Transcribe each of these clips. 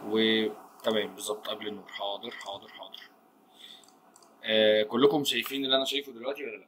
وتمام بالظبط قبل النور حاضر حاضر حاضر آه كلكم شايفين اللي انا شايفه دلوقتي ولا لا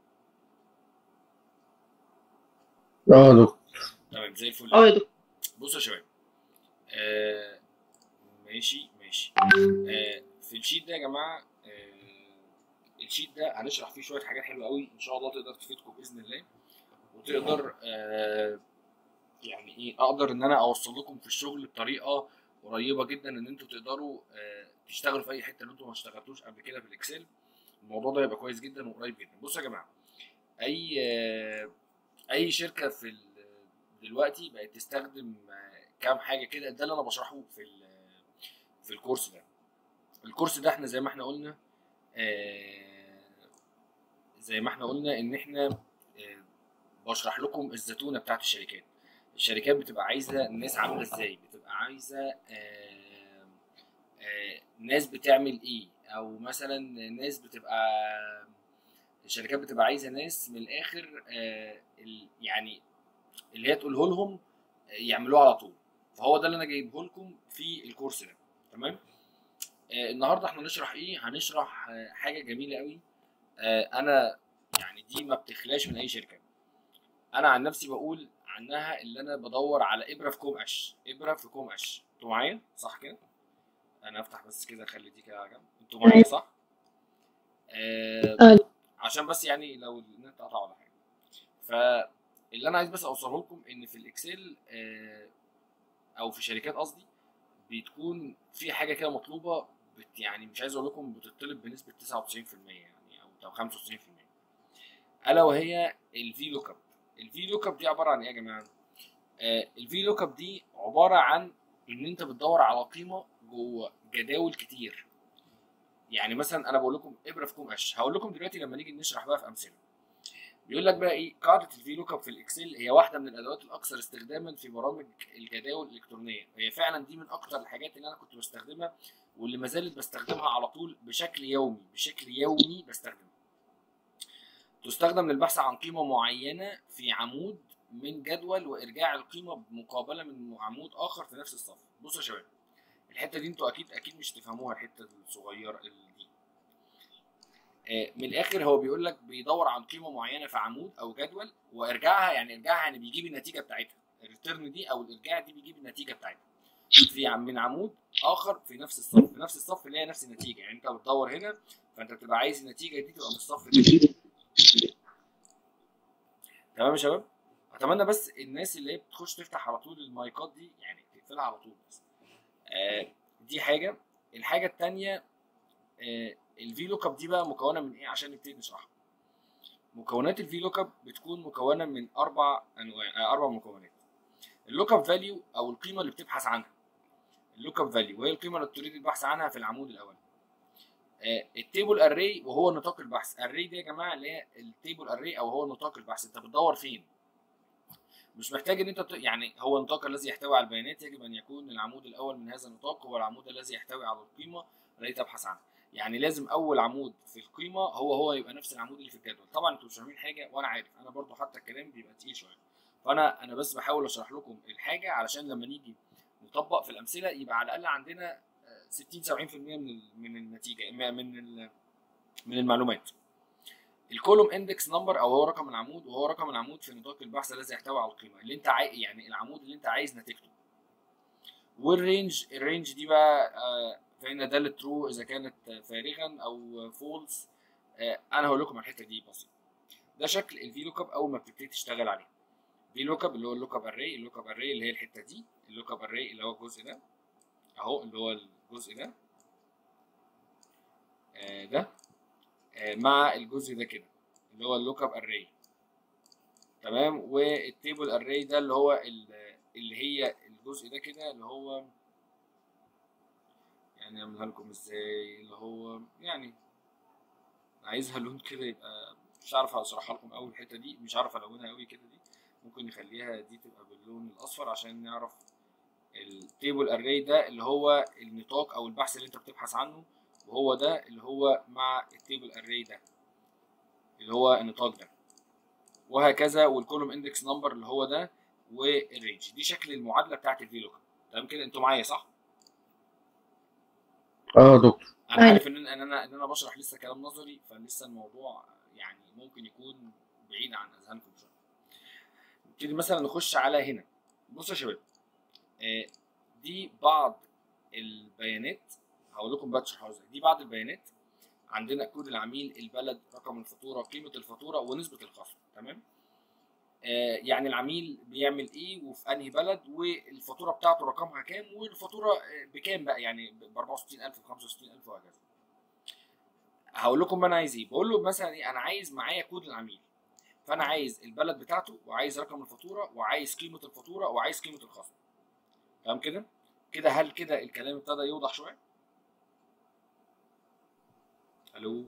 اه يا دكتور تمام زي الفل اه يا دكتور بصوا يا شباب آه ماشي ماشي آه في الشيت ده يا جماعه آه الشيت ده هنشرح فيه شويه حاجات حلوه قوي ان شاء الله تقدر تفيدكم باذن الله وتقدر آه يعني ايه اقدر ان انا اوصل لكم في الشغل بطريقه قريبه جدا ان انتوا تقدروا آه تشتغلوا في اي حته اللي انتوا ما اشتغلتوش قبل كده في الاكسل الموضوع ده هيبقى كويس جدا وقريب جدا بصوا يا جماعه اي آه اي شركه في ال- دلوقتي بقت تستخدم آه، كام حاجه كده ده اللي انا بشرحه في ال- في الكورس ده الكورس ده احنا زي ما احنا قلنا آه، زي ما احنا قلنا ان احنا آه، بشرح لكم الزتونه بتاعت الشركات الشركات بتبقى عايزه الناس عامله ازاي بتبقى عايزه آه، آه، ناس بتعمل ايه او مثلا ناس بتبقى الشركات بتبقى عايزه ناس من الاخر آه، ال- يعني اللي هي تقوله لهم يعملوه على طول فهو ده اللي انا جايبه لكم في الكورس ده تمام آه النهارده احنا هنشرح ايه هنشرح آه حاجه جميله قوي آه انا يعني دي ما بتخلاش من اي شركه انا عن نفسي بقول عنها اللي انا بدور على ابره في كوم قش ابره في كوم قش انتوا معايا صح كده انا افتح بس كده اخلي دي كده على جنب انتوا معايا صح آه آه. عشان بس يعني لو النت قطع ولا حاجه فاللي انا عايز بس اوصله لكم ان في الاكسل آه او في شركات قصدي بتكون في حاجه كده مطلوبه بت يعني مش عايز اقول لكم بتطلب بنسبه 99% يعني او 95% الا وهي الفي لوك اب الفي لوك اب دي عباره عن ايه يا جماعه آه الفي لوك اب دي عباره عن ان انت بتدور على قيمه جوه جداول كتير يعني مثلا انا بقول لكم ابره في كوم قش هقول لكم دلوقتي لما نيجي نشرح بقى في امثله بيقول لك بقى ايه قاعده الفي لوك اب في الاكسل هي واحده من الادوات الاكثر استخداما في برامج الجداول الالكترونيه هي فعلا دي من اكتر الحاجات اللي انا كنت بستخدمها واللي ما زالت بستخدمها على طول بشكل يومي بشكل يومي بستخدمها تستخدم للبحث عن قيمه معينه في عمود من جدول وارجاع القيمه مقابله من عمود اخر في نفس الصف بصوا يا شباب الحته دي انتوا اكيد اكيد مش تفهموها الحته الصغيره دي آه، من الاخر هو بيقول لك بيدور عن قيمه معينه في عمود او جدول وارجاعها يعني ارجاعها يعني بيجيب النتيجه بتاعتها الريتيرن دي او الارجاع دي بيجيب النتيجه بتاعتها في عم- من عمود اخر في نفس الصف في نفس الصف اللي هي نفس النتيجه يعني انت بتدور هنا فانت بتبقى عايز النتيجه دي تبقى من الصف ده تمام يا شباب اتمنى بس الناس اللي هي بتخش تفتح على طول المايكات دي يعني تقفلها على طول بس آه دي حاجه الحاجه الثانيه آه الفي لوك اب دي بقى مكونه من ايه عشان نبتدي نشرحها مكونات الفي لوك اب بتكون مكونه من اربع انواع آه اربع مكونات اللوك اب فاليو او القيمه اللي بتبحث عنها اللوك اب فاليو وهي القيمه اللي تريد البحث عنها في العمود الاول آه التيبل اري وهو نطاق البحث اري دي يا جماعه اللي هي التيبل اري او هو نطاق البحث انت بتدور فين مش محتاج ان انت ت- يعني هو النطاق الذي يحتوي على البيانات يجب ان يكون العمود الاول من هذا النطاق هو العمود الذي يحتوي على القيمه التي تبحث عنها يعني لازم اول عمود في القيمه هو هو يبقى نفس العمود اللي في الجدول طبعا انتوا مش فاهمين حاجه وانا عارف انا برضو حتى الكلام بيبقى تقيل شويه فانا انا بس بحاول اشرح لكم الحاجه علشان لما نيجي نطبق في الامثله يبقى على الاقل عندنا آه، 60 70% من ال- من النتيجه من ال- من المعلومات الكولوم اندكس نمبر او هو رقم العمود وهو رقم العمود في نطاق البحث الذي يحتوي على القيمه اللي انت عاي... يعني العمود اللي انت عايز نتيجته والرينج الرينج دي بقى آه، فهنا ده ترو اذا كانت فارغا او فولس انا هقول لكم على الحته دي بسيط ده شكل الفي لوك اب اول ما بتبتدي تشتغل عليه في لوك اب اللي هو اللوك اب اري اللوك اب اري اللي هي الحته دي اللوك اب اري اللي هو الجزء ده اهو اللي هو الجزء ده آه، ده آه، مع الجزء ده كده اللي هو اللوك اب اري تمام والتيبل اري ده اللي هو ال- اللي هي الجزء ده كده اللي هو يعني اعملها لكم ازاي اللي هو يعني عايزها لون كده يبقى مش عارف اشرحها لكم قوي الحته دي مش عارف الونها قوي كده دي ممكن نخليها دي تبقى باللون الاصفر عشان نعرف التيبل اري ده اللي هو النطاق او البحث اللي انت بتبحث عنه وهو ده اللي هو مع التيبل اري ده اللي هو النطاق ده وهكذا والكولوم اندكس نمبر اللي هو ده والرينج دي شكل المعادله بتاعت الفي لوك تمام كده انتوا معايا صح اه دكتور انا أيوة. عارف ان ان انا ان انا بشرح لسه كلام نظري فلسه الموضوع يعني ممكن يكون بعيد عن اذهانكم شويه نبتدي مثلا نخش على هنا بصوا يا شباب آه، دي بعض البيانات هقول لكم بقى تشرحوها ازاي دي بعض البيانات عندنا كود العميل البلد رقم الفاتوره قيمه الفاتوره ونسبه الخصم تمام آه، يعني العميل بيعمل ايه وفي انهي بلد والفاتوره بتاعته رقمها كام والفاتوره آه، بكام بقى يعني ب 64000 ب 65000 وهكذا هقول لكم انا عايز ايه بقول له مثلا ايه انا عايز معايا كود العميل فانا عايز البلد بتاعته وعايز رقم الفاتوره وعايز قيمه الفاتوره وعايز قيمه الخصم تمام كده كده هل كده الكلام ابتدى يوضح شويه الو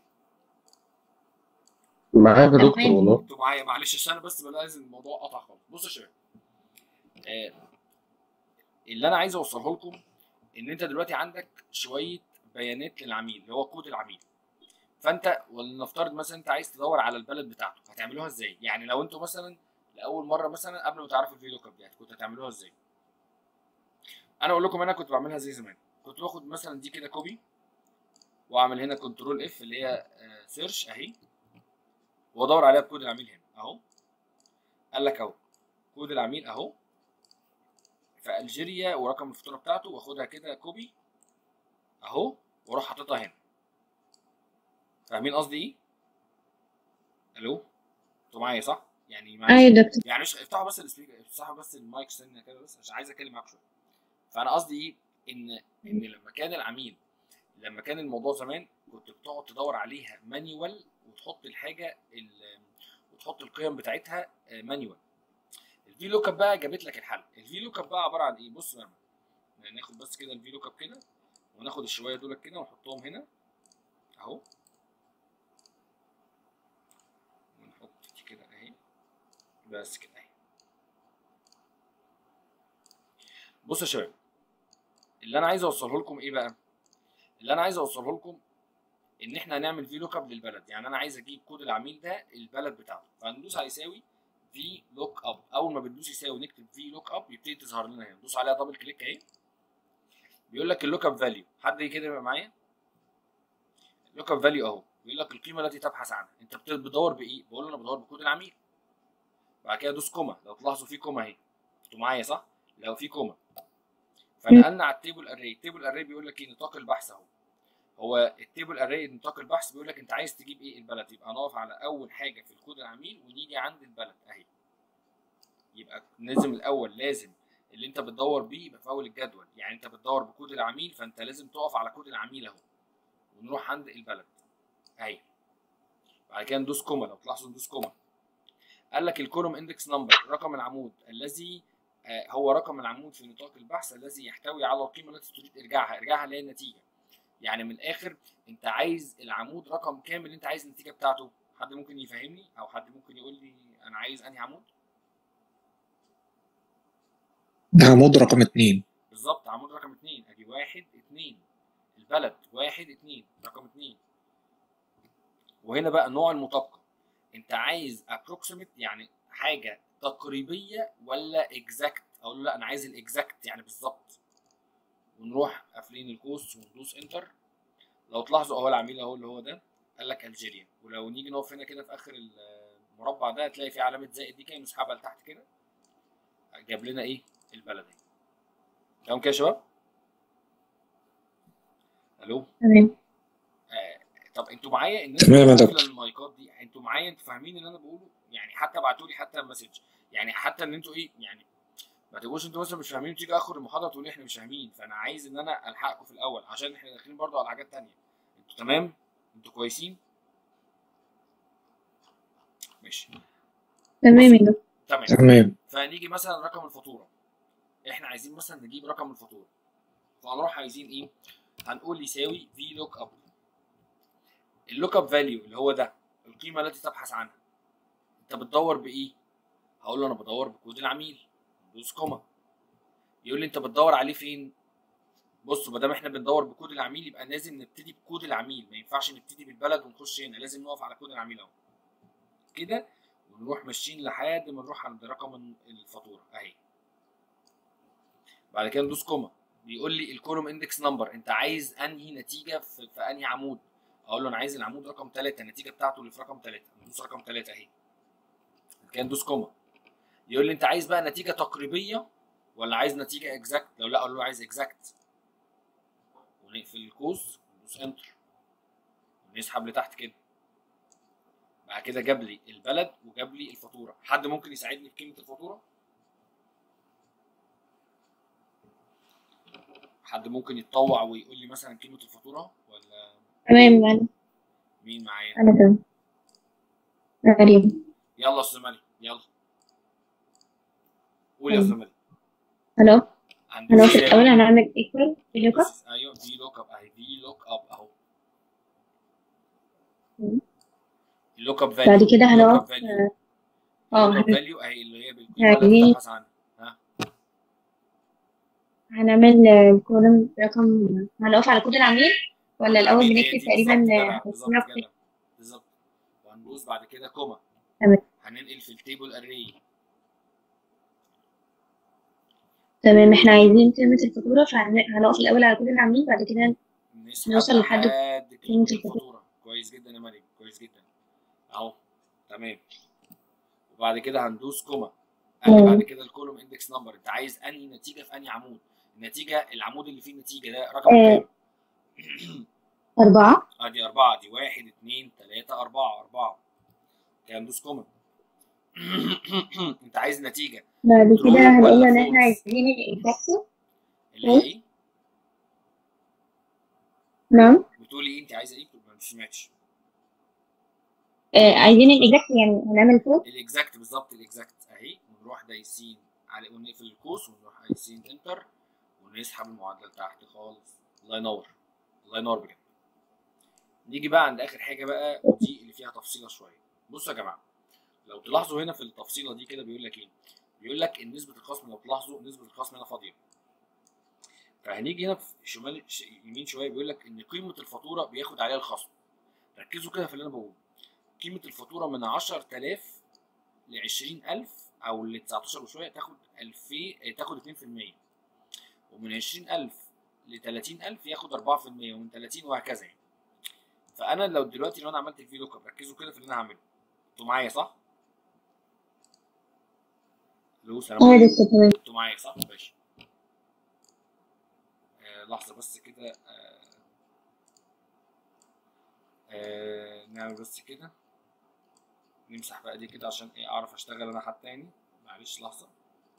معاك يا دكتور تمام. والله انتوا معايا معلش عشان انا بس بلاحظ ان الموضوع قطع خالص بصوا يا شباب آه اللي انا عايز اوصله لكم ان انت دلوقتي عندك شويه بيانات للعميل اللي هو كود العميل فانت ولنفترض مثلا انت عايز تدور على البلد بتاعته هتعملوها ازاي يعني لو انتوا مثلا لاول مره مثلا قبل ما تعرفوا الفي لوك اب دي كنتوا هتعملوها ازاي انا اقول لكم انا كنت بعملها زي زمان كنت باخد مثلا دي كده كوبي واعمل هنا كنترول اف اللي هي سيرش اهي وادور عليها بكود العميل هنا اهو قال لك اهو كود العميل اهو في الجيريا ورقم الفاتوره بتاعته واخدها كده كوبي اهو واروح حاططها هنا فاهمين قصدي ايه؟ الو انتوا معايا صح؟ يعني معلش ايوه يا دكتور يعني مش افتحوا بس السبيكر افتحوا بس المايك سنه كده بس عشان عايز اتكلم معاكم شويه فانا قصدي ايه ان ان لما كان العميل لما كان الموضوع زمان كنت بتقعد تدور عليها مانيوال وتحط الحاجه ال- وتحط القيم بتاعتها مانيوال الفي لوك اب بقى جابت لك الحل الفي لوك اب بقى عباره عن ايه بص بقى يعني ناخد بس كده الفي لوك اب كده وناخد الشويه دول كده ونحطهم هنا اهو ونحط دي كده اهي بس كده اهي بصوا يا شباب اللي انا عايز اوصله لكم ايه بقى اللي انا عايز اوصله لكم ان احنا هنعمل في لوك اب للبلد يعني انا عايز اجيب كود العميل ده البلد بتاعته فهندوس على يساوي في لوك اب اول ما بندوس يساوي نكتب في لوك اب يبتدي تظهر لنا هنا ندوس عليها دبل كليك اهي بيقول لك اللوك اب فاليو حد كده يبقى معايا اللوك اب فاليو اهو بيقول لك القيمه التي تبحث عنها انت بت- بتدور بايه بقول له انا بدور بكود العميل بعد كده ادوس كوما لو تلاحظوا في كوما اهي انتوا معايا صح لو في كوما فنقلنا على التيبل اري التيبل اري بيقول لك ايه نطاق البحث اهو هو التيبل اري نطاق البحث بيقول لك انت عايز تجيب ايه البلد يبقى نقف على اول حاجه في الكود العميل ونيجي عند البلد اهي يبقى لازم الاول لازم اللي انت بتدور بيه يبقى في اول الجدول يعني انت بتدور بكود العميل فانت لازم تقف على كود العميل اهو ونروح عند البلد اهي بعد كده ندوس كوما لو تلاحظوا ندوس كوما قال لك الكولوم اندكس نمبر رقم العمود الذي آه، هو رقم العمود في نطاق البحث الذي يحتوي على القيمه التي تريد ارجاعها ارجاعها اللي هي النتيجه يعني من الاخر انت عايز العمود رقم كام اللي انت عايز النتيجه بتاعته حد ممكن يفهمني او حد ممكن يقول لي انا عايز انهي عمود عمود رقم اتنين بالظبط عمود رقم اتنين ادي واحد اتنين البلد واحد اتنين رقم اتنين وهنا بقى نوع المطابقة انت عايز ابروكسيمت يعني حاجة تقريبية ولا اكزاكت اقول له لا انا عايز الاكزاكت يعني بالظبط ونروح قافلين القوس وندوس انتر لو تلاحظوا اهو العميل اهو اللي هو ده قال لك الجيريا ولو نيجي نقف هنا كده في اخر المربع ده هتلاقي في علامة زائد دي كده نسحبها لتحت كده جاب لنا ايه البلد اهي تمام كده يا شباب الو تمام آه طب انتوا معايا الناس تمام يا اللي دكتور. قافله المايكات دي انتوا معايا انتوا فاهمين اللي انا بقوله يعني حتى ابعتوا لي حتى مسج يعني حتى ان انتوا ايه يعني ما تبقوش انتوا مثلا مش فاهمين تيجي اخر المحاضره تقولوا احنا مش فاهمين فانا عايز ان انا الحقكم في الاول عشان احنا داخلين برضو على حاجات تانية انتوا تمام انتوا كويسين ماشي تمام يا دكتور تمام تمام فنيجي مثلا رقم الفاتوره احنا عايزين مثلا نجيب رقم الفاتوره فهنروح عايزين ايه هنقول يساوي في لوك اب اللوك اب فاليو اللي هو ده القيمه التي تبحث عنها انت بتدور بايه هقول له انا بدور بكود العميل دوس كوما يقول لي انت بتدور عليه فين بصوا ما دام احنا بندور بكود العميل يبقى لازم نبتدي بكود العميل ما ينفعش نبتدي بالبلد ونخش هنا لازم نقف على كود العميل اهو كده ونروح ماشيين لحد ما نروح عند رقم الفاتوره اهي بعد كده ندوس كوما بيقول لي الكولوم اندكس نمبر انت عايز انهي نتيجه في, في انهي عمود اقول له انا عايز العمود رقم 3 النتيجه بتاعته اللي في رقم 3 ندوس رقم 3 اهي كان ندوس كوما يقول لي انت عايز بقى نتيجه تقريبيه ولا عايز نتيجه اكزاكت لو لا اقول له عايز اكزاكت ونقفل القوس وندوس انتر ونسحب لتحت كده بعد كده جاب لي البلد وجاب لي الفاتوره حد ممكن يساعدني في قيمه الفاتوره حد ممكن يتطوع ويقول لي مثلا قيمه الفاتوره ولا تمام يعني مين معايا أنا تمام مريم يلا يا استاذ مريم يلا قول يا استاذ مريم ألو هندوس ألو في ازاي؟ الأول هنعمل إيكوال في لوك بص، ايوه في لوك اب اهي في لوك اب اهو مم. اللوك اب فاليو بعد كده اللوك اب هنقف فاليو اه اللوك اب هن- فاليو اهي اللي هي بالقيمه اللي عايزين بتبحث عنها ها هنعمل الكولوم رقم هنقف على كود العميل ولا الأول العميل هي بنكتب دي تقريبا بالظبط جدع بالظبط هنسيبها في جدع بالظبط وهندوس بعد كده كوما تمام هننقل في التيبل اري تمام احنا عايزين قيمة الفاتورة فهنقف الأول على كود العميل بعد كده نسحب نوصل لحد لحد قيمة قيمه الفاتورة الفاتوره كويس جدا يا مريم كويس جدا اهو تمام وبعد كده هندوس كوما قال لي بعد تمام كده الكولوم اندكس نمبر انت عايز انهي نتيجه في انهي عمود النتيجه العمود اللي فيه النتيجه ده رقم آه كام أربعة ادي أربعة دي واحد اتنين تلاتة أربعة أربعة كده ندوس كوما أنت عايز نتيجة بعد كده ترو هنقول له ولا إن احنا فولس عايزين الإكزاكت اللي هي إيه؟ نعم بتقولي إيه أنت عايزة إيه؟ ما مش سمعتش آه عايزين الإكزاكت يعني هنعمل فوق الإكزاكت بالظبط الإكزاكت أهي ونروح دايسين على ونقفل القوس ونروح دايسين إنتر ونسحب المعادلة تحت خالص الله ينور الله ينور بجد نيجي بقى عند آخر حاجة بقى ودي اللي فيها تفصيلة شوية بصوا يا جماعة لو تلاحظوا هنا في التفصيلة دي كده بيقول لك إيه؟ بيقول لك ان نسبه الخصم لو تلاحظوا نسبه الخصم هنا فاضيه فهنيجي هنا في شمال ش- يمين شويه بيقول لك ان قيمه الفاتوره بياخد عليها الخصم ركزوا كده في اللي انا بقوله قيمه الفاتوره من 10000 ل 20000 او ل 19 وشويه تاخد 2000 آه، تاخد 2% ومن 20000 ل 30000 ياخد 4% ومن 30 وهكذا يعني فانا لو دلوقتي لو انا عملت الفي لوك اب ركزوا كده في اللي انا هعمله انتوا معايا صح؟ لو سلام اه عليكم لسه تمام انتوا معايا صح؟ ماشي آه لحظة بس كده آه آه نعمل بس كده نمسح بقى دي كده عشان ايه اعرف اشتغل انا حتى تاني معلش لحظة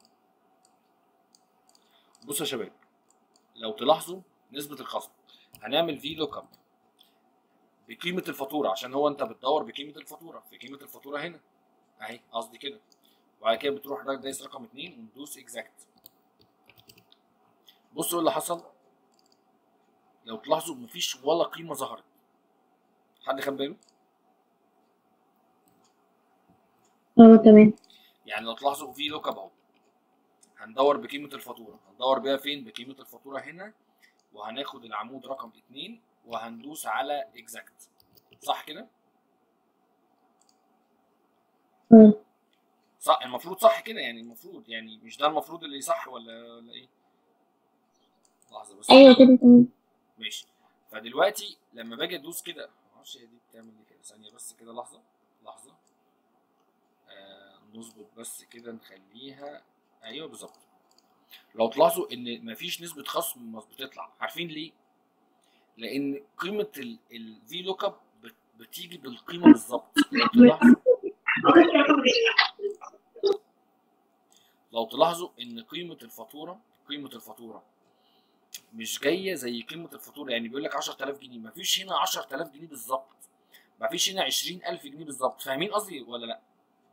بصوا يا شباب لو تلاحظوا نسبة الخصم هنعمل في لوك اب بقيمة الفاتورة عشان هو انت بتدور بقيمة الفاتورة في قيمة الفاتورة هنا اهي قصدي كده وبعد كده بتروح رايح دايس رقم اتنين وندوس اكزاكت بصوا ايه اللي حصل لو تلاحظوا مفيش ولا قيمة ظهرت حد خد باله اه تمام يعني لو تلاحظوا في لوك اب اهو هندور بقيمة الفاتورة هندور بيها فين بقيمة الفاتورة هنا وهناخد العمود رقم اتنين وهندوس على اكزاكت صح كده؟ اه صح المفروض صح كده يعني المفروض يعني مش ده المفروض اللي صح ولا ولا ايه؟ لحظة بس ايوه كده تمام ماشي فدلوقتي لما باجي ادوس كده معرفش هي دي بتعمل ايه كده ثانية بس كده لحظة لحظة آه نظبط بس كده نخليها ايوه بالظبط لو تلاحظوا ان مفيش نسبة خصم مش بتطلع عارفين ليه؟ لان قيمة الفي لوك اب بتيجي بالقيمة بالظبط لو تلاحظوا لو تلاحظوا ان قيمة الفاتورة قيمة الفاتورة مش جاية زي قيمة الفاتورة يعني بيقول لك 10000 جنيه مفيش هنا 10000 جنيه بالظبط مفيش هنا 20000 جنيه بالظبط فاهمين قصدي ولا لا؟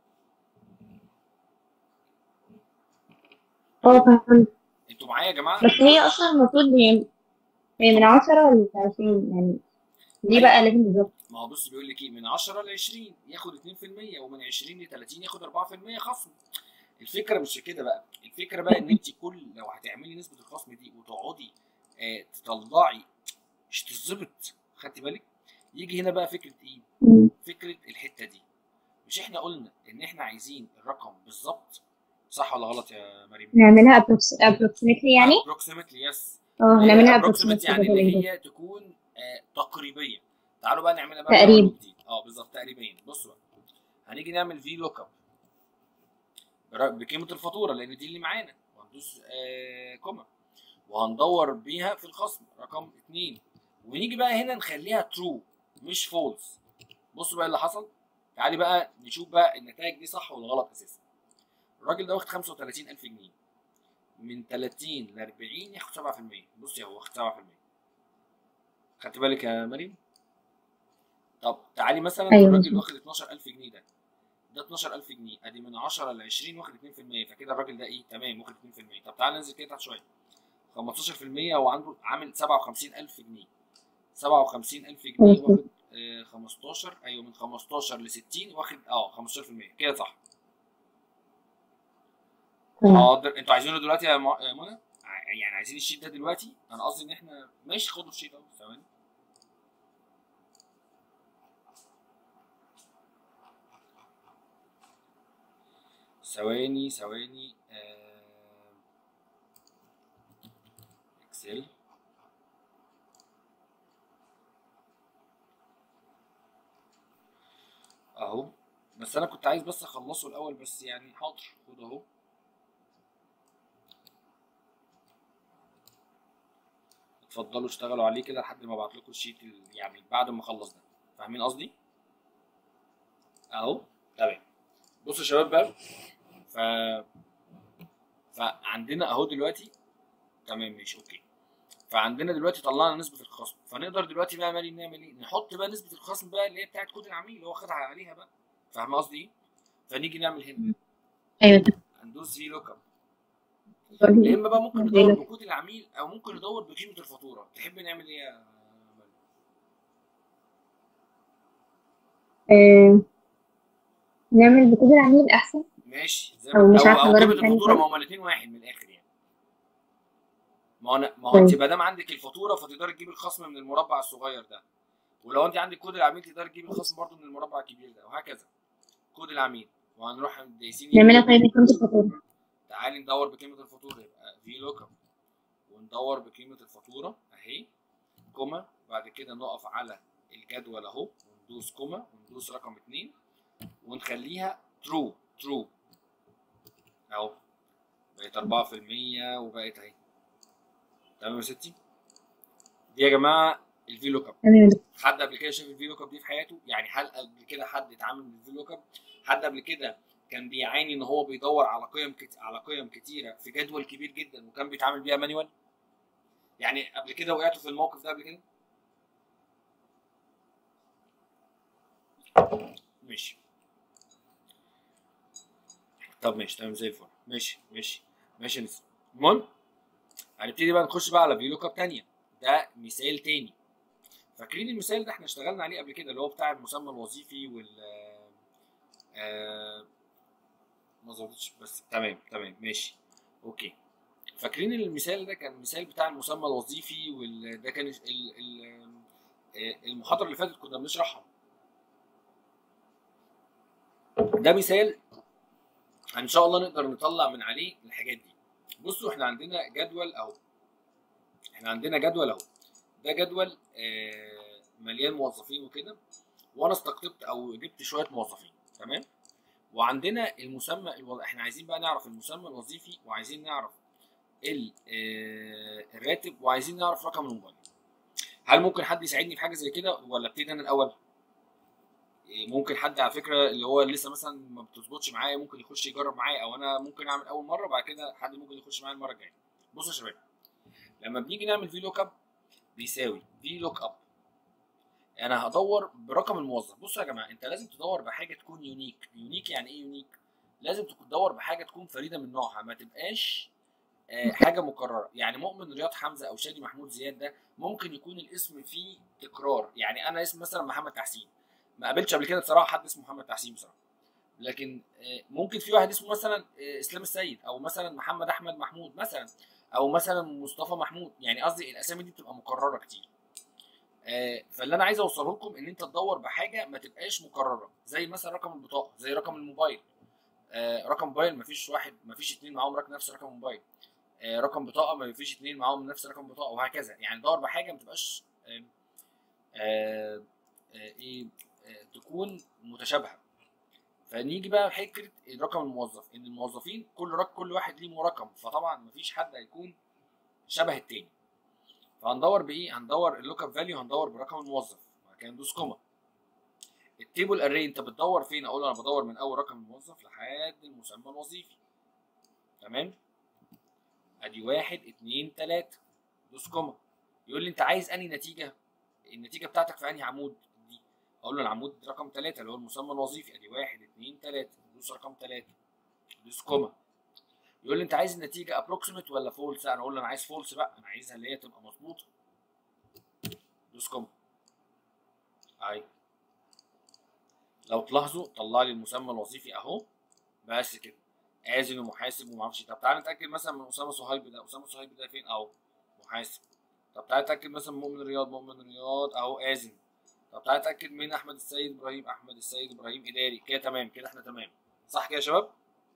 اه فهمت انتوا معايا يا جماعة؟ بس هي اصلا المفروض هي هي من عشرة ولا عشرين يعني ليه بقى لازم بالظبط ما هو بص بيقول لك ايه من 10 ل 20 ياخد 2% ومن 20 ل 30 ياخد 4% خصم الفكره مش في كده بقى الفكره بقى ان انت كل لو هتعملي نسبه الخصم دي وتقعدي آه تطلعي مش تظبط خدتي بالك يجي هنا بقى فكره ايه مم. فكره الحته دي مش احنا قلنا ان احنا عايزين الرقم بالظبط صح ولا غلط يا مريم نعملها approx- approximately يعني approximately يس اه هنعملها ابروكسيمت approximate يعني probability. اللي هي تكون آه تقريبيه تعالوا بقى نعملها بقى تقريبا. من أول وجديد. اه بالظبط تقريبا بصوا بقى هنيجي نعمل في لوك اب بقيمه الفاتوره لان دي اللي معانا وهندوس آه كوما وهندور بيها في الخصم رقم 2 ونيجي بقى هنا نخليها ترو مش فولس بصوا بقى اللي حصل تعالي بقى نشوف بقى النتائج دي صح ولا غلط اساسا الراجل ده واخد 35000 جنيه من 30 ل 40 ياخد 7% بصي هو واخد 7% خدت بالك يا مريم طب تعالي مثلا أيوة. الراجل واخد 12000 جنيه ده ده 12000 جنيه ادي من 10 ل 20 واخد 2% فكده الراجل ده ايه تمام واخد 2% طب تعالى ننزل كده تحت شويه 15% هو عنده عامل 57000 جنيه 57000 جنيه ماشي. واخد آه 15 ايوه من 15 ل 60 واخد اه 15% كده صح تمام. حاضر انتوا عايزينه دلوقتي يا م- يا منى ع- يعني عايزين الشيت ده دلوقتي انا قصدي ان احنا ماشي خدوا الشيت اهو ثواني ثواني ثواني آه، اكسل اهو بس انا كنت عايز بس اخلصه الاول بس يعني حاضر خد اهو اتفضلوا اشتغلوا عليه كده لحد ما ابعت لكم الشيت ال- يعني بعد ما اخلص ده فاهمين قصدي اهو تمام بصوا يا شباب بقى ف فعندنا اهو دلوقتي تمام ماشي اوكي فعندنا دلوقتي طلعنا نسبة الخصم فنقدر دلوقتي بقى مالي نعمل ايه؟ نحط بقى نسبة الخصم بقى اللي هي بتاعت كود العميل اللي هو خدها عليها بقى فاهم قصدي ايه؟ فنيجي نعمل هنا ايوه هندوس في لوك اب يا برضه اما بقى ممكن زي ندور ده. بكود العميل او ممكن ندور بقيمة الفاتورة تحب نعمل ايه يا مريم؟ آه، نعمل بكود العميل احسن ماشي زي أو ما مش او عارفة او أجرب قيمة التاني الفاتورة طيب. ما هما الاثنين واحد من الاخر يعني ما هو انا ما هو انت ما دام عندك الفاتورة فتقدري تجيبي الخصم من المربع الصغير ده ولو انت عندك كود العميل تقدري تجيبي الخصم برضه من المربع الكبير ده وهكذا كود العميل وهنروح دايسين نعملها طيب بقيمة الفاتورة تعالي ندور بقيمة الفاتورة يبقى في لوك اب وندور بقيمة الفاتورة اهي كوما بعد كده نقف على الجدول اهو وندوس كوما وندوس رقم اتنين ونخليها ترو ترو اهو بقت 4% وبقت اهي تمام يا ستي دي يا جماعة الفي لوك اب تمام حد قبل كده شاف الفي لوك اب دي في حياته يعني هل قبل كده حد اتعامل بالفي لوك اب حد قبل كده كان بيعاني ان هو بيدور على قيم كت... على قيم كتيره في جدول كبير جدا وكان بيتعامل بيها مانيوال يعني قبل كده وقعتوا في الموقف ده قبل كده ماشي طب ماشي تمام زي الفل ماشي ماشي ماشي لسه المهم هنبتدي بقى نخش بقى على في لوك اب تانية ده مثال تاني فاكرين المثال ده احنا اشتغلنا عليه قبل كده اللي هو بتاع المسمى الوظيفي وال آه، ما ظبطتش بس تمام تمام ماشي اوكي فاكرين المثال ده كان مثال بتاع المسمى الوظيفي وال ده كان ال... ال... آه، المحاضرة اللي فاتت كنا بنشرحها ده مثال ان شاء الله نقدر نطلع من عليه الحاجات دي بصوا احنا عندنا جدول اهو احنا عندنا جدول اهو ده جدول آه، مليان موظفين وكده وانا استقطبت او جبت شويه موظفين تمام وعندنا المسمى الو... احنا عايزين بقى نعرف المسمى الوظيفي وعايزين نعرف ال... آه، الراتب وعايزين نعرف رقم الموبايل هل ممكن حد يساعدني في حاجه زي كده ولا ابتدي انا الاول إيه، ممكن حد على فكره اللي هو لسه مثلا ما بتظبطش معايا ممكن يخش يجرب معايا او انا ممكن اعمل اول مره بعد كده حد ممكن يخش معايا المره الجايه بصوا يا شباب لما بنيجي نعمل في لوك اب بيساوي في لوك اب انا هدور برقم الموظف بصوا يا جماعه انت لازم تدور بحاجه تكون يونيك يونيك يعني ايه يونيك لازم تدور بحاجه تكون فريده من نوعها ما تبقاش آه، حاجه مكرره يعني مؤمن رياض حمزه او شادي محمود زياد ده ممكن يكون الاسم فيه تكرار يعني انا اسم مثلا محمد تحسين ما قابلتش قبل كده بصراحه حد اسمه محمد تحسين بصراحه لكن آه، ممكن في واحد اسمه مثلا آه، اسلام السيد او مثلا محمد احمد محمود مثلا او مثلا مصطفى محمود يعني قصدي الاسامي دي بتبقى مكرره كتير آه، فاللي انا عايز اوصله لكم ان انت تدور بحاجه ما تبقاش مكرره زي مثلا رقم البطاقه زي رقم الموبايل آه، رقم موبايل مفيش واحد مفيش اتنين معاهم رقم نفس رقم موبايل آه، رقم بطاقه ما فيش اتنين معاهم نفس رقم بطاقه وهكذا يعني دور بحاجه ما تبقاش آه، آه، آه، ايه آه، تكون متشابهه فنيجي بقى لفكره رقم الموظف ان الموظفين كل رق كل واحد ليه رقم فطبعا مفيش حد هيكون شبه التاني فهندور بايه هندور اللوك اب فاليو هندور برقم الموظف وبعد كده ندوس كوما التيبل اري انت بتدور فين اقول انا بدور من اول رقم الموظف لحد المسمى الوظيفي تمام ادي واحد اتنين تلاته دوس كوما يقول لي انت عايز انهي نتيجه النتيجه بتاعتك في انهي عمود دي اقول له العمود رقم تلاته اللي هو المسمى الوظيفي ادي واحد اتنين تلاته دوس رقم تلاته دوس كوما يقول لي انت عايز النتيجه ابروكسيمت ولا فولس انا اقول له انا عايز فولس بقى انا عايزها اللي هي تبقى مظبوطه دوس كوما اهي لو تلاحظوا طلع لي المسمى الوظيفي اهو بس كده آذن ومحاسب وما اعرفش طب تعالى نتاكد مثلا من اسامه صهيب ده اسامه صهيب ده فين اهو محاسب طب تعالى نتاكد مثلا من مؤمن رياض مؤمن رياض اهو آذن طب تعالى نتاكد من احمد السيد ابراهيم احمد السيد ابراهيم اداري كده تمام كده احنا تمام صح كده يا شباب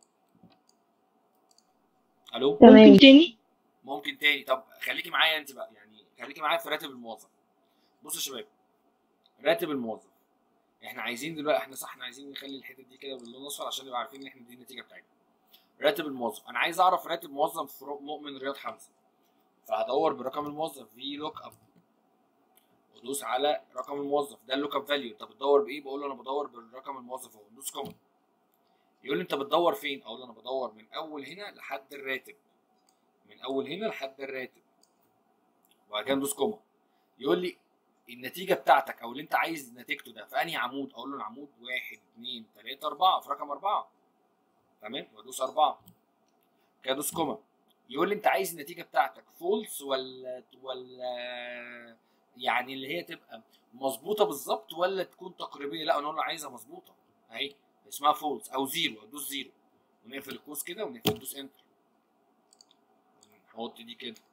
الو تمام ممكن تاني ممكن تاني طب خليكي معايا انت بقى يعني خليكي معايا في راتب الموظف بصوا يا شباب راتب الموظف احنا عايزين دلوقتي احنا صح احنا عايزين نخلي الحته دي كده باللون الاصفر عشان نبقى عارفين ان احنا دي النتيجه بتاعتنا راتب الموظف انا عايز اعرف راتب موظف في رو- مؤمن رياض حمزه فهدور برقم الموظف في لوك اب وادوس على رقم الموظف ده اللوك اب فاليو انت بتدور بايه بقول له انا بدور بالرقم الموظف اهو دوس كومنت يقول لي انت بتدور فين اقول له انا بدور من اول هنا لحد الراتب من اول هنا لحد الراتب وبعد كده ندوس كوما يقول لي النتيجه بتاعتك او اللي انت عايز نتيجته ده في انهي عمود اقول له العمود واحد اتنين تلاته اربعه في رقم اربعه تمام وادوس اربعه كده ادوس كوما يقول لي انت عايز النتيجه بتاعتك فولس ولا ولا يعني اللي هي تبقى مظبوطه بالظبط ولا تكون تقريبيه لا انا اقول له عايزها مظبوطه اهي اسمها فولس او زيرو ادوس زيرو ونقفل القوس كده ونقفل ندوس انتر نحط دي كده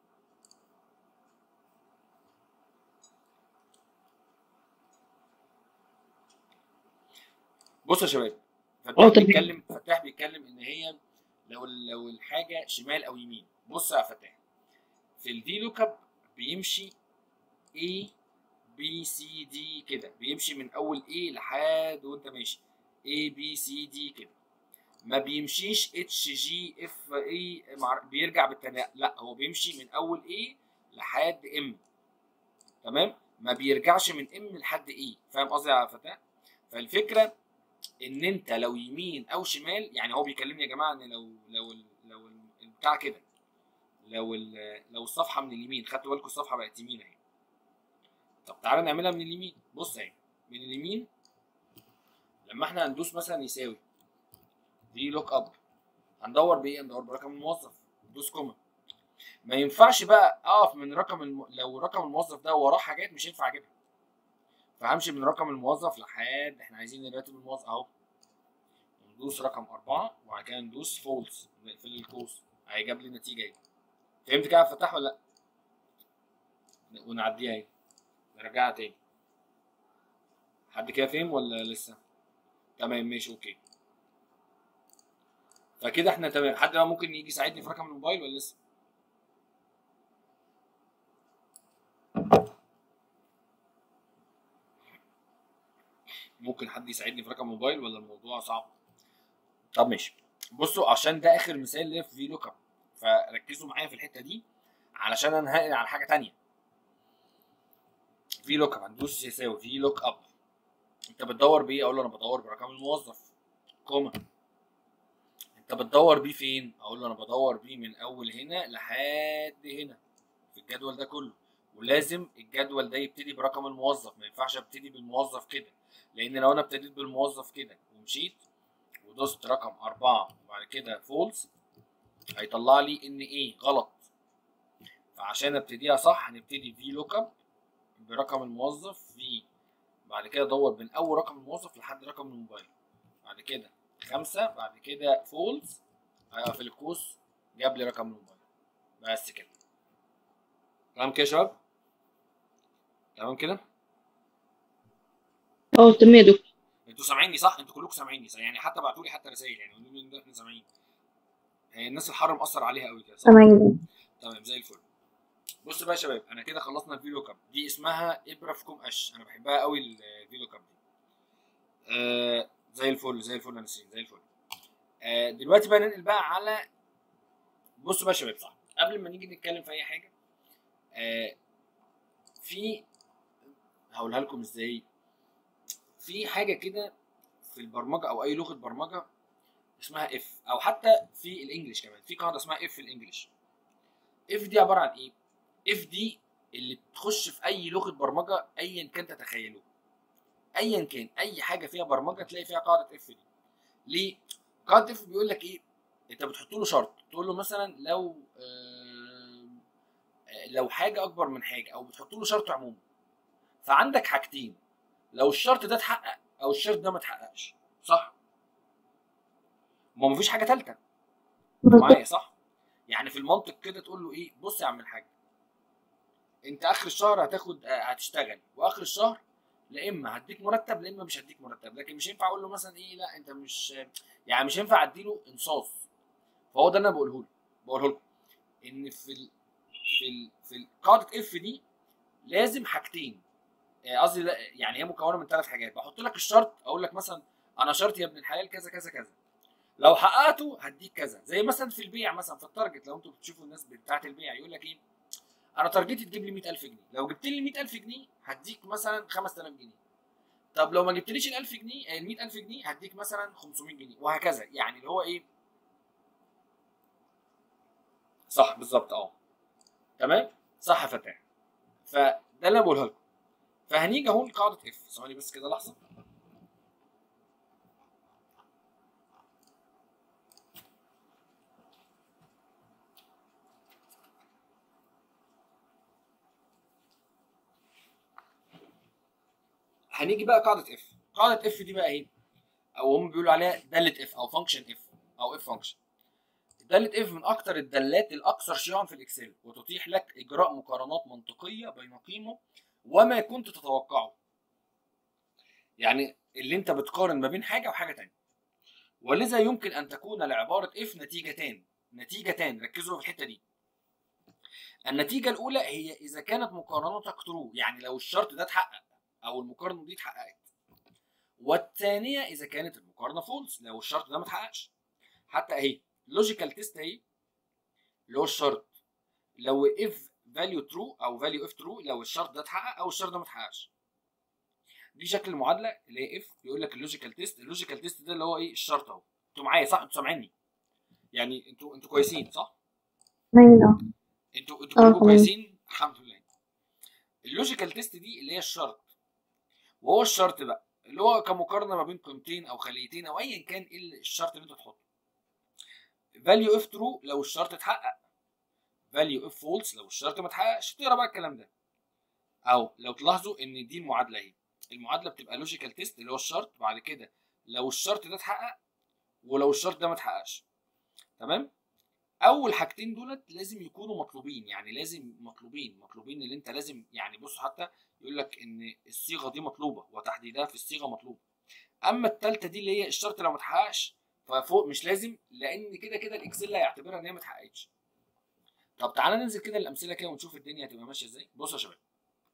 بص يا شباب فتاح اه، تمام. بيتكلم فتاح بيتكلم ان هي لو لو الحاجه شمال او يمين بص يا فتاح في الفي لوك اب بيمشي A B C D كده بيمشي من اول A لحد وانت ماشي A B C D كده ما بيمشيش اتش جي اف اي بيرجع بالتانية لا هو بيمشي من اول A لحد ام تمام ما بيرجعش من ام لحد اي فاهم قصدي يا فتاح فالفكره ان انت لو يمين او شمال يعني هو بيكلمني يا جماعه ان لو لو ال- لو ال- البتاع كده لو ال- لو الصفحه من اليمين خدتوا بالكم الصفحه بقت يمين اهي طب تعالى نعملها من اليمين بص اهي من اليمين لما احنا هندوس مثلا يساوي دي لوك اب هندور بايه هندور برقم الموظف دوس كوما ما ينفعش بقى اقف من رقم الم... لو رقم الموظف ده وراه حاجات مش هينفع اجيبها فهمشي من رقم الموظف لحد احنا عايزين راتب الموظف اهو ندوس رقم أربعة وبعد كده ندوس فولس نقفل القوس هيجاب لي النتيجة اهي فهمت كده يا فتاح ولا لأ؟ ونعديها اهي نرجعها تاني حد كده فهم ولا لسه؟ تمام ماشي اوكي فكده احنا تمام حد بقى ممكن يجي يساعدني في رقم الموبايل ولا لسه؟ ممكن حد يساعدني في رقم موبايل ولا الموضوع صعب؟ طب ماشي بصوا عشان ده اخر مثال ليا في في لوك اب فركزوا معايا في الحته دي علشان انا هنقل على حاجه تانية في لوك اب هندوس يساوي في لوك اب انت بتدور بايه اقول له انا بدور برقم الموظف كوما انت بتدور بيه فين اقول له انا بدور بيه من اول هنا لحد هنا في الجدول ده كله ولازم الجدول ده يبتدي برقم الموظف ما ينفعش ابتدي بالموظف كده لان لو انا ابتديت بالموظف كده ومشيت ودوست رقم أربعة وبعد كده فولس هيطلع لي ان ايه غلط فعشان ابتديها صح هنبتدي في لوك اب برقم الموظف في بعد كده دور من اول رقم الموظف لحد رقم الموبايل بعد كده خمسة بعد كده فولس في القوس جاب لي رقم الموبايل بس كده تمام كده يا شباب تمام كده اه تمام يا دكتور انتوا سامعيني صح انتوا كلكم سامعيني صح يعني حتى بعتوا لي حتى رسائل يعني قولوا لي ان احنا سامعين هي الناس الحر مأثر عليها قوي كده صح؟ تمام تمام زي الفل بص بقى يا شباب انا كده خلصنا الفيلو كاب دي اسمها ابره في كوم قش انا بحبها قوي الفيلو كاب دي آه زي الفل زي الفل يا نسرين زي الفل آه دلوقتي بقى ننقل بقى على بصوا بقى يا شباب صح قبل ما نيجي نتكلم في اي حاجه آه في هقولها لكم ازاي في حاجه كده في البرمجه او اي لغه برمجه اسمها اف او حتى في الانجليش كمان في قاعده اسمها اف في الانجليش اف دي عباره عن ايه اف دي اللي بتخش في اي لغه برمجه ايا كان تتخيله ايا كان اي حاجه فيها برمجه تلاقي فيها قاعده اف دي ليه قاعده اف بيقول لك ايه انت بتحط له شرط تقول له مثلا لو آه لو حاجه اكبر من حاجه او بتحط له شرط عموما فعندك حاجتين لو الشرط ده اتحقق او الشرط ده ما اتحققش صح ما مفيش حاجه ثالثه معايا صح يعني في المنطق كده تقول له ايه بص يا عم الحاج انت اخر الشهر هتاخد آه، هتشتغل واخر الشهر لا اما هديك مرتب لا اما مش هديك مرتب لكن مش ينفع اقول له مثلا ايه لا انت مش يعني مش ينفع اديله انصاص فهو ده اللي انا بقوله له بقوله لكم ان في ال... في ال... في قاعده اف دي لازم حاجتين آه، قصدي لا، يعني هي مكونه من ثلاث حاجات بحط لك الشرط اقول لك مثلا انا شرط يا ابن الحلال كذا كذا كذا لو حققته هديك كذا زي مثلا في البيع مثلا في التارجت لو انتوا بتشوفوا الناس بتاعه البيع يقول لك ايه انا تارجتي تجيب لي 100000 جنيه لو جبت لي 100000 جنيه هديك مثلا 5000 جنيه طب لو ما جبتليش ال 1000 جنيه ال 100000 جنيه هديك مثلا 500 جنيه وهكذا يعني اللي هو ايه صح بالظبط اه تمام صح يا فتاح فده اللي انا بقولها لكم فهنيجي اهو لقاعده اف ثواني بس كده لحظه هنيجي بقى قاعده اف قاعده اف دي بقى ايه او هم بيقولوا عليها داله اف او فانكشن اف او اف فانكشن داله اف من اكتر الدالات الاكثر شيوعا في الاكسل وتتيح لك اجراء مقارنات منطقيه بين قيمه وما كنت تتوقعه يعني اللي انت بتقارن ما بين حاجه وحاجه تانية ولذا يمكن ان تكون لعباره اف نتيجتان نتيجتان ركزوا في الحته دي النتيجه الاولى هي اذا كانت مقارنتك ترو يعني لو الشرط ده اتحقق او المقارنه دي اتحققت والثانيه اذا كانت المقارنه فولس لو الشرط ده ما اتحققش حتى اهي لوجيكال تيست اهي اللي هو الشرط لو اف فاليو ترو او فاليو اف ترو لو الشرط ده اتحقق او الشرط ده ما اتحققش دي شكل المعادله اللي هي اف بيقول لك اللوجيكال تيست اللوجيكال تيست ده اللي هو ايه الشرط اهو انتوا معايا صح انتوا سامعيني يعني انتوا انتوا كويسين صح تمام اه انتوا انتوا اه، كلكم تمام. كويسين الحمد لله اللوجيكال تيست دي اللي هي الشرط وهو الشرط بقى اللي هو كمقارنه ما بين قيمتين او خليتين او ايا كان ايه الشرط اللي انت تحطه فاليو اف ترو لو الشرط اتحقق فاليو اف فولس لو الشرط ما اتحققش تقرا بقى الكلام ده او لو تلاحظوا ان دي المعادله اهي المعادله بتبقى لوجيكال تيست اللي هو الشرط بعد كده لو الشرط ده اتحقق ولو الشرط ده ما اتحققش تمام اول حاجتين دولت لازم يكونوا مطلوبين يعني لازم مطلوبين مطلوبين اللي انت لازم يعني بص حتى يقول لك ان الصيغه دي مطلوبه وتحديدها في الصيغه مطلوب اما الثالثه دي اللي هي الشرط لو ما اتحققش ففوق مش لازم لان كده كده الاكسل هيعتبرها ان هي ما اتحققتش طب تعالى ننزل كده الامثله كده ونشوف الدنيا هتبقى ماشيه ازاي بصوا يا شباب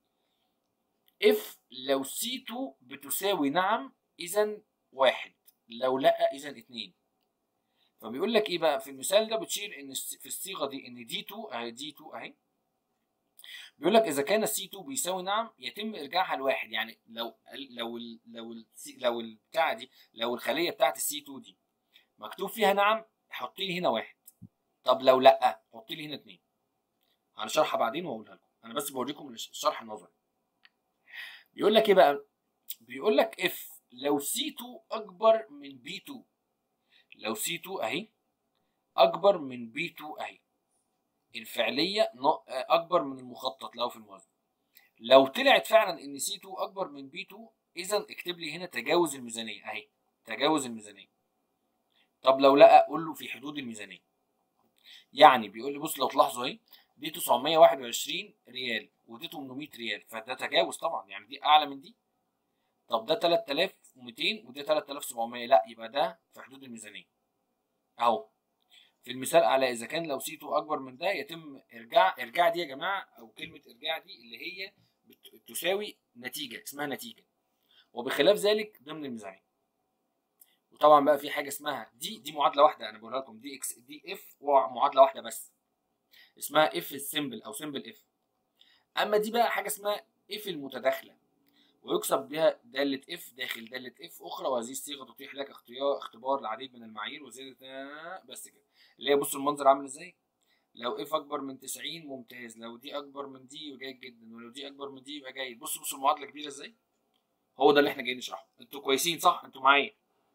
اف لو سي 2 بتساوي نعم اذا واحد لو لا اذا اتنين فبيقول لك ايه بقى في المثال ده بتشير ان الس- في الصيغه دي ان دي 2 اهي دي 2 اهي بيقول لك اذا كان السي 2 بيساوي نعم يتم ارجاعها لواحد يعني لو لو ال لو ال لو البتاعه دي لو الخليه بتاعت السي 2 دي مكتوب فيها نعم حط لي هنا واحد طب لو لا حط لي هنا اتنين هنشرحها بعدين واقولها لكم انا بس بوريكم الش- الشرح النظري بيقول لك ايه بقى بيقول لك اف لو سي 2 اكبر من بي 2 لو سي 2 اهي اكبر من بي 2 اهي الفعليه ن- اكبر من المخطط له في الموازنه لو طلعت فعلا ان سي 2 اكبر من بي 2 اذا اكتب لي هنا تجاوز الميزانيه اهي تجاوز الميزانيه طب لو لا قول له في حدود الميزانيه يعني بيقول لي بص لو تلاحظوا اهي دي 921 ريال ودي 800 ريال فده تجاوز طبعا يعني دي اعلى من دي طب ده 3200 وده 3700 لا يبقى ده في حدود الميزانيه اهو في المثال على اذا كان لو سيتو اكبر من ده يتم ارجاع ارجاع دي يا جماعه او كلمه ارجاع دي اللي هي بت- تساوي نتيجه اسمها نتيجه وبخلاف ذلك ضمن الميزانيه وطبعا بقى في حاجه اسمها دي دي معادله واحده انا بقولها لكم دي اكس دي اف معادله واحده بس اسمها اف السيمبل او سيمبل اف اما دي بقى حاجه اسمها اف المتداخله ويكسب بها دالة اف داخل دالة اف اخرى وهذه الصيغه تتيح لك اختيار اختبار العديد من المعايير وزيادة آه، بس كده اللي هي بصوا المنظر عامل ازاي لو اف اكبر من 90 ممتاز لو دي اكبر من دي يبقى جيد جدا ولو دي اكبر من دي يبقى جيد بصوا بصوا المعادله كبيره ازاي هو ده اللي احنا جايين نشرحه انتوا كويسين صح انتوا معايا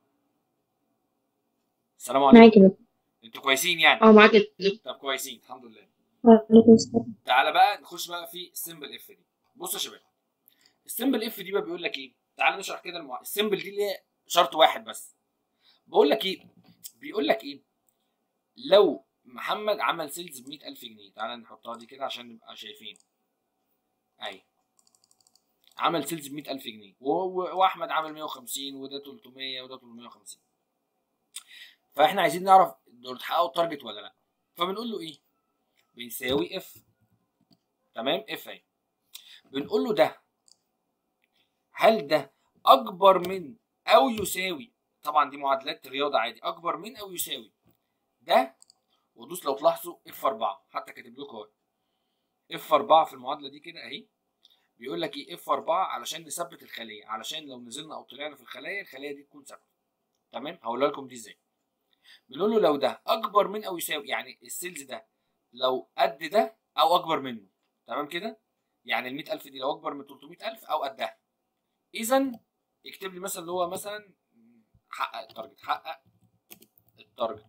السلام عليكم معاك يا دكتور انتوا كويسين يعني اه معاك يا دكتور طب كويسين الحمد لله وعليكم السلام تعالى بقى نخش بقى في السمبل اف دي بص يا شباب السمبل اف دي بقى بيقول لك ايه تعالى نشرح كده المع... السمبل دي اللي هي شرط واحد بس بقول لك ايه بيقول لك ايه لو محمد عمل سيلز ب 100000 جنيه تعالى نحطها دي كده عشان نبقى شايفين اهي عمل سيلز ب 100000 جنيه و... و... واحمد عمل 150 وده 300 وده 350 فاحنا عايزين نعرف دول حققوا التارجت ولا لا فبنقول له ايه بيساوي اف تمام اف اهي بنقول له ده هل ده اكبر من او يساوي طبعا دي معادلات رياضه عادي اكبر من او يساوي ده ودوس لو تلاحظوا اف 4 حتى كاتب لكم اهو اف 4 في المعادله دي كده اهي بيقول لك ايه اف 4 علشان نثبت الخليه علشان لو نزلنا او طلعنا في الخلايا الخليه دي تكون ثابته تمام هقول لكم دي ازاي بنقول له لو ده اكبر من او يساوي يعني السيلز ده لو قد ده او اكبر منه تمام كده يعني ال 100000 دي لو اكبر من 300000 او قدها اذا اكتب لي مثلا اللي هو مثلا حقق التارجت حقق التارجت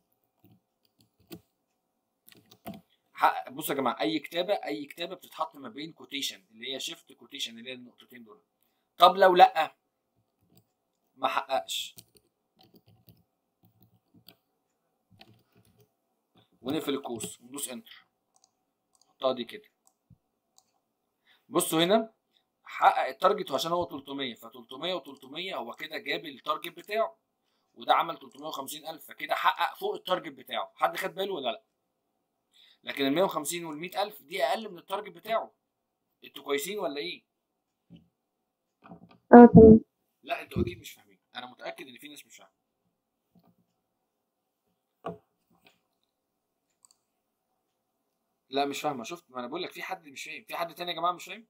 حقق بصوا يا جماعه اي كتابه اي كتابه بتتحط ما بين كوتيشن اللي هي شيفت كوتيشن اللي هي النقطتين دول طب لو لا ما حققش ونقفل القوس وندوس انتر نحطها دي كده بصوا هنا حقق التارجت عشان هو 300 ف 300 و300 هو كده جاب التارجت بتاعه وده عمل 350000 فكده حقق فوق التارجت بتاعه حد خد باله ولا لا لكن ال 150 وال 100000 دي اقل من التارجت بتاعه انتوا كويسين ولا ايه اه تمام لا انتوا اكيد مش فاهمين انا متاكد ان في ناس مش فاهمه لا مش فاهمه شفت ما انا بقول لك في حد مش فاهم في حد تاني يا جماعه مش فاهم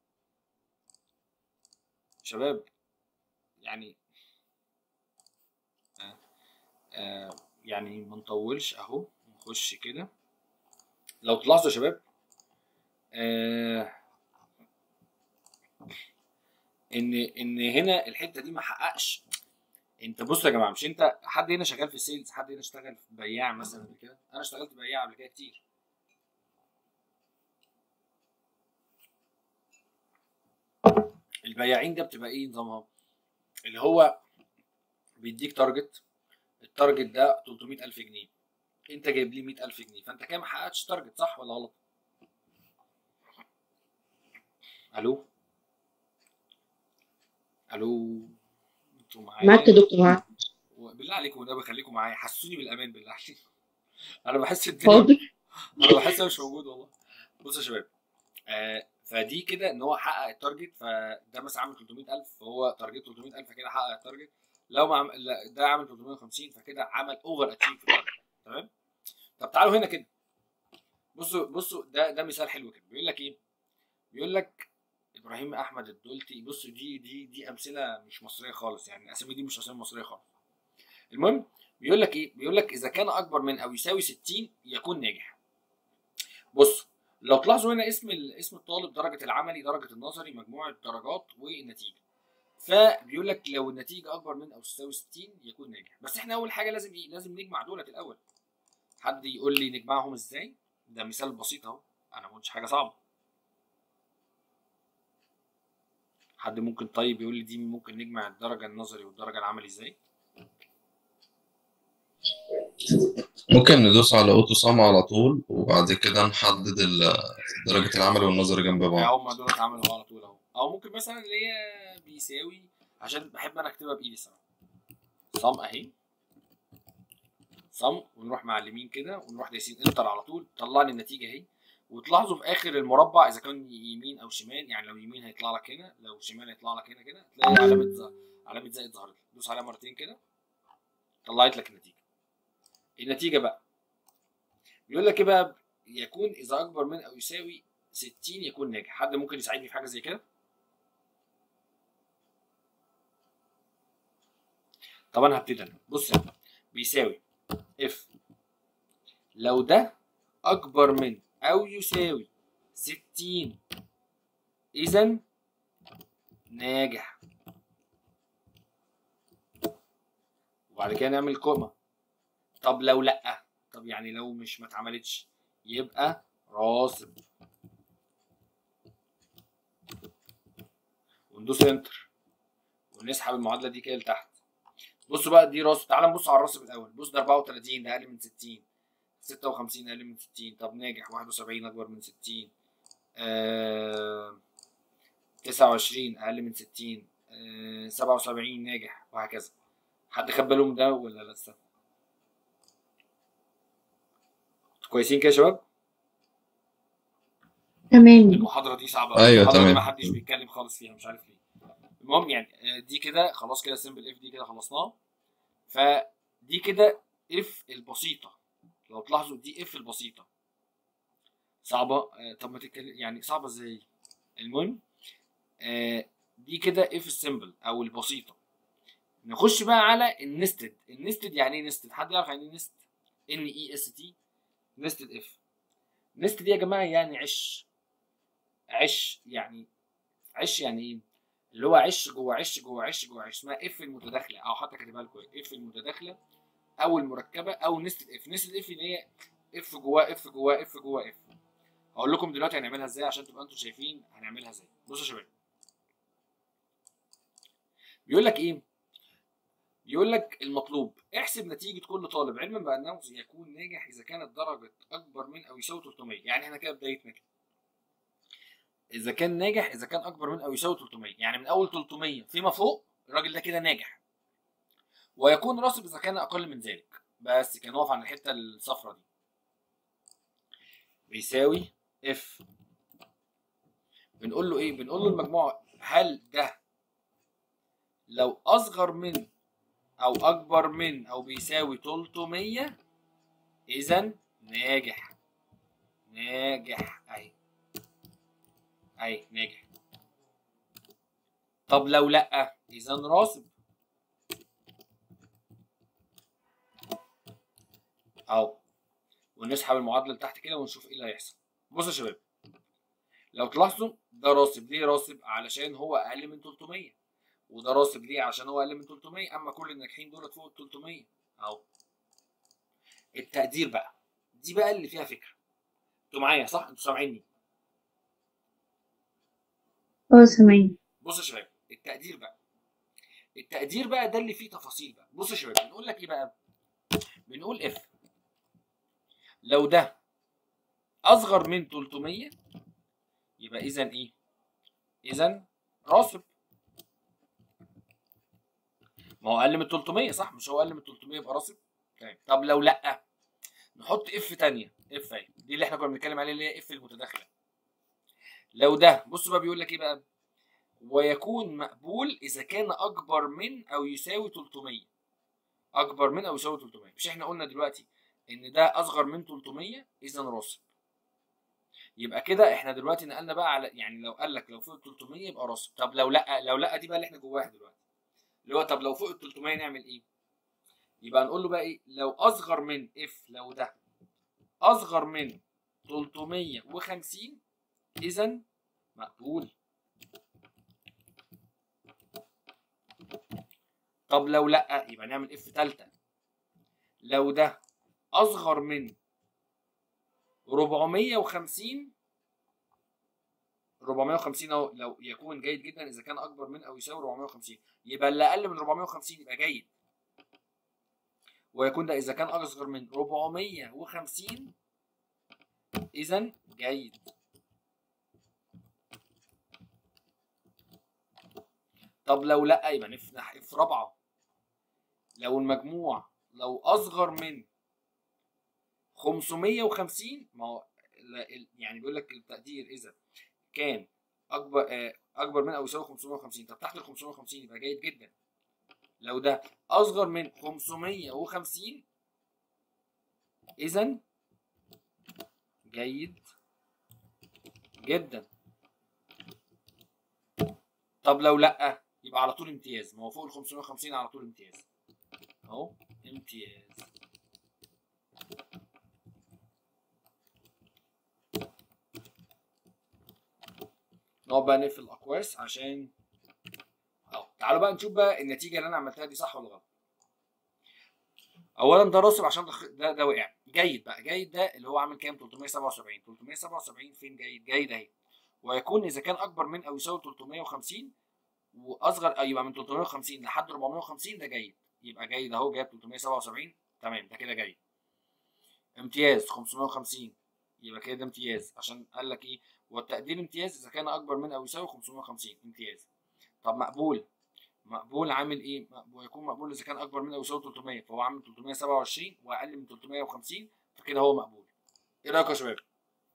شباب يعني آه آه يعني ما نطولش اهو نخش كده لو تلاحظوا يا شباب آه ان ان هنا الحته دي ما حققش انت بصوا يا جماعه مش انت حد هنا شغال في السيلز حد هنا اشتغل في بياع مثلا قبل كده انا اشتغلت بياع قبل كده كتير البياعين ده بتبقى ايه نظامها اللي هو بيديك تارجت التارجت ده 300000 جنيه انت جايب لي 100000 جنيه فانت كده ما حققتش تارجت صح ولا غلط الو الو انتوا معايا معاك يا دكتور معاك بالله عليكم والنبي خليكم معايا حسوني بالامان بالله عليكم انا بحس الدنيا حاضر انا بحس انا مش موجود والله بصوا يا شباب آه فدي كده ان هو حقق التارجت فده مثلا عامل 300000 فهو تارجت 300000 فكده حقق التارجت لو ما عم... لا ده عامل 350 فكده عمل اوفر اتشيف في التارجت تمام طب تعالوا هنا كده بصوا بصوا ده ده مثال حلو كده بيقول لك ايه بيقول لك ابراهيم احمد الدولتي بصوا دي دي دي امثله مش مصريه خالص يعني الاسامي دي مش اسامي مصريه خالص المهم بيقول لك ايه بيقول لك اذا كان اكبر من او يساوي 60 يكون ناجح بص لو تلاحظوا هنا اسم ال- اسم الطالب درجه العملي درجه النظري مجموع الدرجات والنتيجه فبيقول لك لو النتيجه اكبر من او تساوي 60 يكون ناجح بس احنا اول حاجه لازم ايه لازم نجمع دولت الاول حد يقول لي نجمعهم ازاي ده مثال بسيط اهو انا ما قلتش حاجه صعبه حد ممكن طيب يقول لي دي ممكن نجمع الدرجه النظري والدرجه العملي ازاي ممكن ندوس على اوتو سام على طول وبعد كده نحدد ال- درجة العمل والنظري جنب بعض هم دول اتعملوا على طول اهو او ممكن مثلا اللي هي بيساوي عشان بحب انا اكتبها بايدي الصراحه صم اهي صم ونروح معلمين كده ونروح دايسين انتر على طول طلع لي النتيجه اهي وتلاحظوا في اخر المربع اذا كان يمين او شمال يعني لو يمين هيطلع لك هنا لو شمال هيطلع لك هنا كده تلاقي علامه ز- علامه زائد ظهرت لك. دوس عليها مرتين كده طلعت لك النتيجه النتيجه بقى بيقول لك ايه بقى يكون اذا اكبر من او يساوي 60 يكون ناجح حد ممكن يساعدني في حاجه زي كده طب انا هبتدي انا بص يا بيساوي اف لو ده اكبر من او يساوي 60 اذا ناجح وبعد كده نعمل كوما طب لو لا طب يعني لو مش ما اتعملتش يبقى راسب وندوس انتر ونسحب المعادله دي كده لتحت بصوا بقى دي راسب تعال نبص على الراسب الاول بص ده 34 ده اقل من 60 56 اقل من 60 طب ناجح 71 اكبر من 60 آه 29 اقل من 60 آه 77 ناجح وهكذا حد خد باله من ده ولا لسه كويسين كده يا شباب تمام المحاضره دي صعبه أيوة، المحاضرة دي تمام. ما حدش بيتكلم خالص فيها مش عارف ليه المهم يعني آه، دي كده خلاص كده سمبل اف دي كده خلصناها فدي كده اف البسيطه لو تلاحظوا دي اف البسيطه صعبه آه، طب ما تتكلم يعني صعبه ازاي المهم آه، دي كده اف السمبل او البسيطه نخش بقى على النستد النستد يعني ايه نستد حد يعرف يعني ايه نست ان اي اس تي نستد اف نست دي يا جماعه يعني عش عش يعني عش يعني ايه اللي هو عش جوه عش جوه عش جوه عش اسمها اف المتداخله او حتى كاتبها لكم اف المتداخله او المركبه او نست اف نست اف اللي هي اف جواه اف جواه اف جواه اف هقول لكم دلوقتي هنعملها ازاي عشان تبقى انتوا شايفين هنعملها ازاي بصوا يا شباب بيقول لك ايه بيقول لك المطلوب احسب نتيجة كل طالب علما بأنه يكون ناجح إذا كانت درجة أكبر من أو يساوي 300 يعني احنا كده بدايتنا كده إذا كان ناجح إذا كان أكبر من أو يساوي 300 يعني من أول 300 فيما فوق الراجل ده كده ناجح ويكون راسب إذا كان أقل من ذلك بس كان واقف عند الحتة الصفراء دي بيساوي اف بنقول له ايه بنقول له المجموع هل ده لو اصغر من او اكبر من او بيساوي 300 اذا ناجح ناجح اهي اهي ناجح طب لو لا اذا راسب اهو ونسحب المعادله لتحت كده ونشوف ايه اللي هيحصل بصوا يا شباب لو تلاحظوا ده راسب ليه راسب علشان هو اقل من 300 وده راسب ليه عشان هو اقل من 300 اما كل الناجحين دولت فوق ال 300 اهو التقدير بقى دي بقى اللي فيها فكره انتوا معايا صح انتوا سامعيني اه سامعين بصوا يا شباب التقدير بقى التقدير بقى ده اللي فيه تفاصيل بقى بصوا يا شباب بنقول لك ايه بقى بنقول اف لو ده اصغر من 300 يبقى اذا ايه اذا راسب ما هو اقل من 300 صح مش هو اقل من 300 يبقى راسب تمام طب لو لا نحط اف تانية اف اهي دي اللي احنا كنا بنتكلم عليها اللي هي اف المتداخله لو ده بصوا بقى بيقول لك ايه بقى ويكون مقبول اذا كان اكبر من او يساوي 300 اكبر من او يساوي 300 مش احنا قلنا دلوقتي ان ده اصغر من 300 اذا راسب يبقى كده احنا دلوقتي نقلنا بقى على يعني لو قال لك لو فوق ال 300 يبقى راسب طب لو لا لو لا دي بقى اللي احنا جواها دلوقتي اللي هو طب لو فوق ال 300 نعمل ايه يبقى نقول له بقى ايه لو اصغر من اف لو ده اصغر من 350 اذا مقبول طب لو لا يبقى نعمل اف ثالثه لو ده اصغر من 450 450 اهو لو يكون جيد جدا اذا كان اكبر من او يساوي 450 يبقى اللي اقل من 450 يبقى جيد ويكون ده اذا كان اصغر من 450 اذا جيد طب لو لا يبقى نفتح اف رابعه لو المجموع لو اصغر من 550 ما هو لا- ال- يعني بيقول لك التقدير اذا كان اكبر آه، اكبر من او يساوي 550 طب تحت ال 550 يبقى جيد جدا لو ده اصغر من 550 اذا جيد جدا طب لو لا يبقى على طول امتياز ما هو فوق ال 550 على طول امتياز اهو امتياز نقعد بقى نقفل الاقواس عشان اهو تعالوا بقى نشوف بقى النتيجه اللي انا عملتها دي صح ولا غلط اولا ده راسب عشان ده خ- ده, ده وقع جيد بقى جيد ده اللي هو عامل كام 377 377 فين جيد جيد اهي ويكون اذا كان اكبر من او يساوي 350 واصغر أي يبقى من 350 لحد 450 ده جيد يبقى جيد اهو جايب 377 تمام ده كده جيد امتياز 550 يبقى كده ده امتياز عشان قال لك ايه والتقدير امتياز اذا كان اكبر من او يساوي 550 امتياز طب مقبول مقبول عامل ايه مقبول يكون مقبول اذا كان اكبر من او يساوي 300 فهو عامل 327 واقل من 350 فكده هو مقبول ايه رايكم يا شباب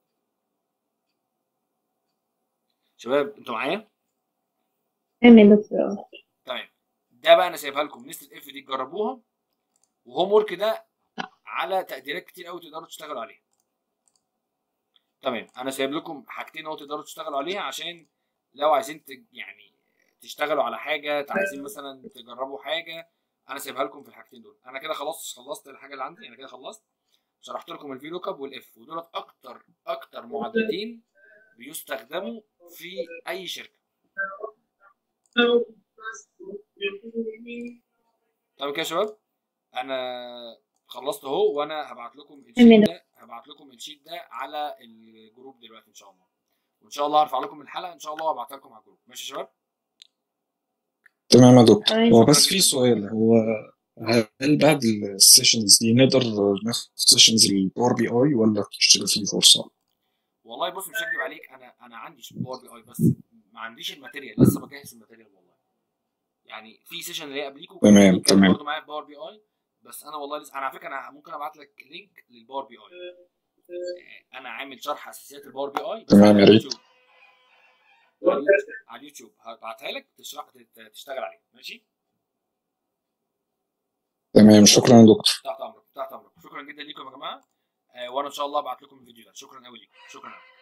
شباب انتوا معايا تمام يا دكتور تمام ده بقى انا سايبها لكم لسه الاف دي تجربوها وهوم ورك ده على تقديرات كتير قوي تقدروا تشتغلوا عليها تمام انا سايب لكم حاجتين اهو تقدروا تشتغلوا عليها عشان لو عايزين ت... يعني تشتغلوا على حاجه عايزين مثلا تجربوا حاجه انا سايبها لكم في الحاجتين دول انا كده خلاص خلصت الحاجه اللي عندي انا كده خلصت شرحت لكم الفي لوك اب والاف ودولت اكتر اكتر معادلتين بيستخدموا في اي شركه تمام كده يا شباب انا خلصت اهو وانا هبعت لكم تمام. الشيت ده هبعت لكم الشيت ده على الجروب دلوقتي ان شاء الله وان شاء الله هرفع لكم الحلقه ان شاء الله وابعتها لكم على الجروب ماشي يا شباب تمام يا دكتور تمام. هو بس في سؤال هو هل بعد السيشنز دي نقدر ناخد سيشنز الباور بي اي ولا تشتغل فيه فرصة؟ والله بص مش هكدب عليك انا انا عندي باور بي اي بس ما عنديش الماتيريال لسه بجهز الماتيريال والله يعني في سيشن اللي هي قبليكم تمام، كان تمام. برضه معايا باور بي اي بس انا والله لسه انا على فكره انا ممكن ابعت لك لينك للباور بي اي انا عامل شرح اساسيات الباور بي اي بس تمام، على يا ريت. اليوتيوب. على اليوتيوب- على اليوتيوب هبعتها لك تشرح تت- تشتغل عليها ماشي تمام شكرا يا دكتور تحت امرك تحت امرك شكرا جدا ليكم يا جماعه آه وانا ان شاء الله ابعت لكم الفيديو ده شكرا قوي ليكم شكرا قوي